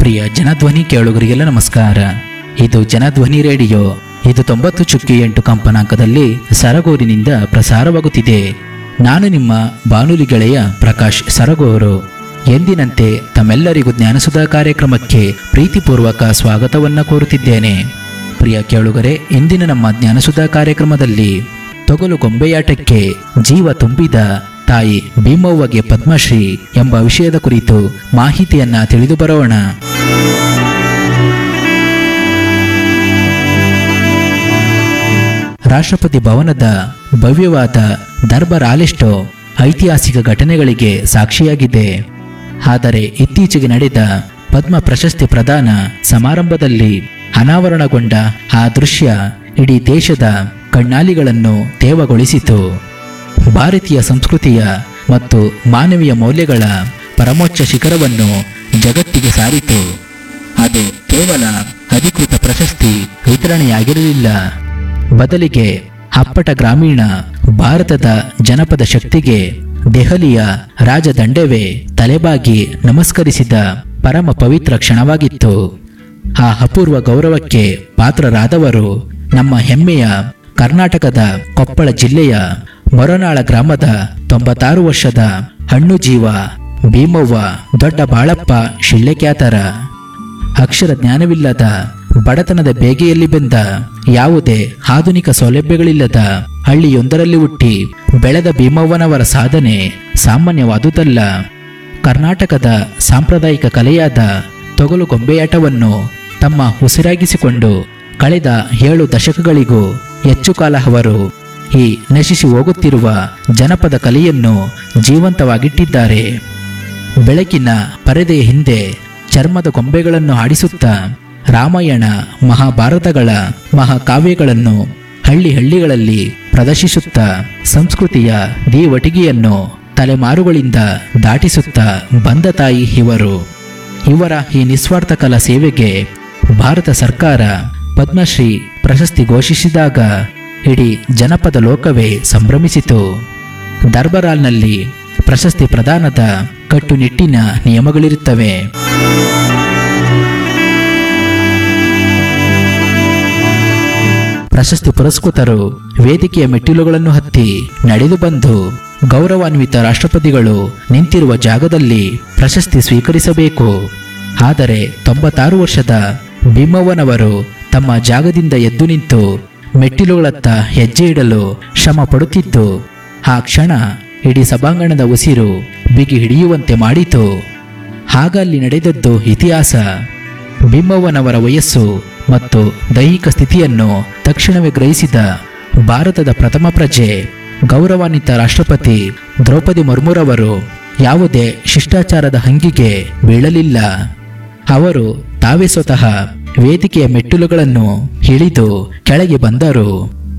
ಪ್ರಿಯ ಜನಧ್ವನಿ ಕೇಳುಗರಿಗೆಲ್ಲ ನಮಸ್ಕಾರ ಇದು ಜನಧ್ವನಿ ರೇಡಿಯೋ ಇದು ತೊಂಬತ್ತು ಚುಕ್ಕಿ ಎಂಟು ಕಂಪನಾಂಕದಲ್ಲಿ ಸರಗೂರಿನಿಂದ ಪ್ರಸಾರವಾಗುತ್ತಿದೆ ನಾನು ನಿಮ್ಮ ಬಾನುಲಿ ಗೆಳೆಯ ಪ್ರಕಾಶ್ ಸರಗೂರು ಎಂದಿನಂತೆ ತಮ್ಮೆಲ್ಲರಿಗೂ ಜ್ಞಾನಸುಧಾ ಕಾರ್ಯಕ್ರಮಕ್ಕೆ ಪ್ರೀತಿಪೂರ್ವಕ ಸ್ವಾಗತವನ್ನ ಕೋರುತ್ತಿದ್ದೇನೆ ಪ್ರಿಯ ಕೇಳುಗರೆ ಇಂದಿನ ನಮ್ಮ ಜ್ಞಾನಸುಧಾ ಕಾರ್ಯಕ್ರಮದಲ್ಲಿ ತೊಗಲು ಗೊಂಬೆಯಾಟಕ್ಕೆ ಜೀವ ತುಂಬಿದ ತಾಯಿ ಭೀಮವ್ವಗೆ ಪದ್ಮಶ್ರೀ ಎಂಬ ವಿಷಯದ ಕುರಿತು ಮಾಹಿತಿಯನ್ನ ತಿಳಿದು ಬರೋಣ ರಾಷ್ಟ್ರಪತಿ ಭವನದ ಭವ್ಯವಾದ ದರ್ಬಾರ್ ಆಲೆಷ್ಟೋ ಐತಿಹಾಸಿಕ ಘಟನೆಗಳಿಗೆ ಸಾಕ್ಷಿಯಾಗಿದೆ ಆದರೆ ಇತ್ತೀಚೆಗೆ ನಡೆದ ಪದ್ಮ ಪ್ರಶಸ್ತಿ ಪ್ರದಾನ ಸಮಾರಂಭದಲ್ಲಿ ಅನಾವರಣಗೊಂಡ ಆ ದೃಶ್ಯ ಇಡೀ ದೇಶದ ಕಣ್ಣಾಲಿಗಳನ್ನು ತೇವಗೊಳಿಸಿತು ಭಾರತೀಯ ಸಂಸ್ಕೃತಿಯ ಮತ್ತು ಮಾನವೀಯ ಮೌಲ್ಯಗಳ ಪರಮೋಚ್ಚ ಶಿಖರವನ್ನು ಜಗತ್ತಿಗೆ ಸಾರಿತು ಅದು ಕೇವಲ ಅಧಿಕೃತ ಪ್ರಶಸ್ತಿ ವಿತರಣೆಯಾಗಿರಲಿಲ್ಲ ಬದಲಿಗೆ ಅಪ್ಪಟ ಗ್ರಾಮೀಣ ಭಾರತದ ಜನಪದ ಶಕ್ತಿಗೆ ದೆಹಲಿಯ ರಾಜದಂಡವೇ ತಲೆಬಾಗಿ ನಮಸ್ಕರಿಸಿದ ಪರಮ ಪವಿತ್ರ ಕ್ಷಣವಾಗಿತ್ತು ಆ ಅಪೂರ್ವ ಗೌರವಕ್ಕೆ ಪಾತ್ರರಾದವರು ನಮ್ಮ ಹೆಮ್ಮೆಯ ಕರ್ನಾಟಕದ ಕೊಪ್ಪಳ ಜಿಲ್ಲೆಯ ಮೊರನಾಳ ಗ್ರಾಮದ ತೊಂಬತ್ತಾರು ವರ್ಷದ ಹಣ್ಣು ಜೀವ ಭೀಮವ್ವ ದೊಡ್ಡ ಬಾಳಪ್ಪ ಶಿಳ್ಳೆಕ್ಯಾತರ ಅಕ್ಷರ ಜ್ಞಾನವಿಲ್ಲದ ಬಡತನದ ಬೇಗೆಯಲ್ಲಿ ಬೆಂದ ಯಾವುದೇ ಆಧುನಿಕ ಸೌಲಭ್ಯಗಳಿಲ್ಲದ ಹಳ್ಳಿಯೊಂದರಲ್ಲಿ ಹುಟ್ಟಿ ಬೆಳೆದ ಭೀಮವ್ವನವರ ಸಾಧನೆ ಸಾಮಾನ್ಯವಾದುದಲ್ಲ ಕರ್ನಾಟಕದ ಸಾಂಪ್ರದಾಯಿಕ ಕಲೆಯಾದ ತೊಗಲು ಗೊಂಬೆಯಾಟವನ್ನು ತಮ್ಮ ಉಸಿರಾಗಿಸಿಕೊಂಡು ಕಳೆದ ಏಳು ದಶಕಗಳಿಗೂ ಹೆಚ್ಚು ಕಾಲ ಅವರು ಈ ನಶಿಸಿ ಹೋಗುತ್ತಿರುವ ಜನಪದ ಕಲೆಯನ್ನು ಜೀವಂತವಾಗಿಟ್ಟಿದ್ದಾರೆ ಬೆಳಕಿನ ಪರದೆಯ ಹಿಂದೆ ಚರ್ಮದ ಗೊಂಬೆಗಳನ್ನು ಆಡಿಸುತ್ತಾ ರಾಮಾಯಣ ಮಹಾಭಾರತಗಳ ಮಹಾಕಾವ್ಯಗಳನ್ನು ಹಳ್ಳಿ ಹಳ್ಳಿಗಳಲ್ಲಿ ಪ್ರದರ್ಶಿಸುತ್ತಾ ಸಂಸ್ಕೃತಿಯ ದೀವಟಿಗೆಯನ್ನು ತಲೆಮಾರುಗಳಿಂದ ದಾಟಿಸುತ್ತಾ ಬಂದ ತಾಯಿ ಇವರು ಇವರ ಈ ನಿಸ್ವಾರ್ಥ ಕಲಾ ಸೇವೆಗೆ ಭಾರತ ಸರ್ಕಾರ ಪದ್ಮಶ್ರೀ ಪ್ರಶಸ್ತಿ ಘೋಷಿಸಿದಾಗ ಇಡೀ ಜನಪದ ಲೋಕವೇ ಸಂಭ್ರಮಿಸಿತು ದರ್ಬಾರ್ನಲ್ಲಿ ಪ್ರಶಸ್ತಿ ಪ್ರದಾನದ ಕಟ್ಟುನಿಟ್ಟಿನ ನಿಯಮಗಳಿರುತ್ತವೆ ಪ್ರಶಸ್ತಿ ಪುರಸ್ಕೃತರು ವೇದಿಕೆಯ ಮೆಟ್ಟಿಲುಗಳನ್ನು ಹತ್ತಿ ನಡೆದು ಬಂದು ಗೌರವಾನ್ವಿತ ರಾಷ್ಟ್ರಪತಿಗಳು ನಿಂತಿರುವ ಜಾಗದಲ್ಲಿ ಪ್ರಶಸ್ತಿ ಸ್ವೀಕರಿಸಬೇಕು ಆದರೆ ತೊಂಬತ್ತಾರು ವರ್ಷದ ಭೀಮವ್ವನವರು ತಮ್ಮ ಜಾಗದಿಂದ ಎದ್ದು ನಿಂತು ಮೆಟ್ಟಿಲುಗಳತ್ತ ಹೆಜ್ಜೆ ಇಡಲು ಶ್ರಮ ಪಡುತ್ತಿದ್ದು ಆ ಕ್ಷಣ ಇಡೀ ಸಭಾಂಗಣದ ಉಸಿರು ಬಿಗಿ ಹಿಡಿಯುವಂತೆ ಮಾಡಿತು ಆಗ ಅಲ್ಲಿ ನಡೆದದ್ದು ಇತಿಹಾಸ ಭೀಮವ್ವನವರ ವಯಸ್ಸು ಮತ್ತು ದೈಹಿಕ ಸ್ಥಿತಿಯನ್ನು ತಕ್ಷಣವೇ ಗ್ರಹಿಸಿದ ಭಾರತದ ಪ್ರಥಮ ಪ್ರಜೆ ಗೌರವಾನ್ವಿತ ರಾಷ್ಟ್ರಪತಿ ದ್ರೌಪದಿ ಮುರ್ಮುರವರು ಯಾವುದೇ ಶಿಷ್ಟಾಚಾರದ ಹಂಗಿಗೆ ಬೀಳಲಿಲ್ಲ ಅವರು ತಾವೇ ಸ್ವತಃ ವೇದಿಕೆಯ ಮೆಟ್ಟಿಲುಗಳನ್ನು ಇಳಿದು ಕೆಳಗೆ ಬಂದರು